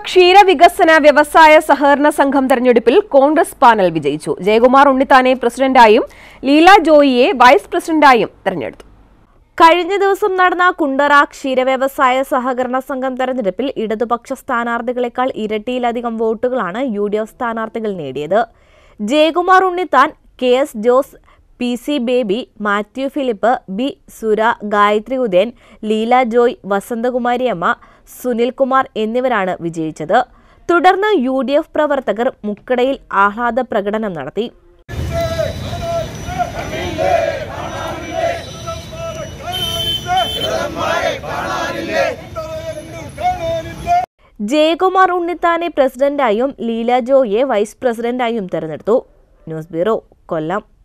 ക്ഷീരവികസന വ്യവസായ സഹകരണ സംഘം തെരഞ്ഞെടുപ്പിൽ കോൺഗ്രസ് പാനൽ വിജയിച്ചു ജയകുമാർ ഉണ്ണിത്താനെ പ്രസിഡന്റായും ലീല ജോയിയെ വൈസ് പ്രസിഡന്റായും തെരഞ്ഞെടുത്തു കഴിഞ്ഞ ദിവസം നടന്ന കുണ്ടറ ക്ഷീരവ്യവസായ സഹകരണ സംഘം തെരഞ്ഞെടുപ്പിൽ ഇടതുപക്ഷ സ്ഥാനാർത്ഥികളെക്കാൾ ഇരട്ടിയിലധികം വോട്ടുകളാണ് യു ഡി എഫ് സ്ഥാനാർത്ഥികൾ നേടിയത് Jayakumar Unnithan K S Jose P C Baby Mathew Philip B Sura Gayathri Udayan Leela Joy വസന്തകുമാരിയമ്മ Sunilkumar എന്നിവരാണ് വിജയിച്ചത് തുടർന്ന് യു ഡി എഫ് പ്രവർത്തകർ മുക്കടയിൽ ആഹ്ലാദ പ്രകടനം നടത്തി ജയകുമാർ ഉണ്ണിത്താനെ പ്രസിഡന്റായും ലീല ജോയെ വൈസ് പ്രസിഡന്റായും തെരഞ്ഞെടുത്തു ന്യൂസ് ബ്യൂറോ കൊല്ലം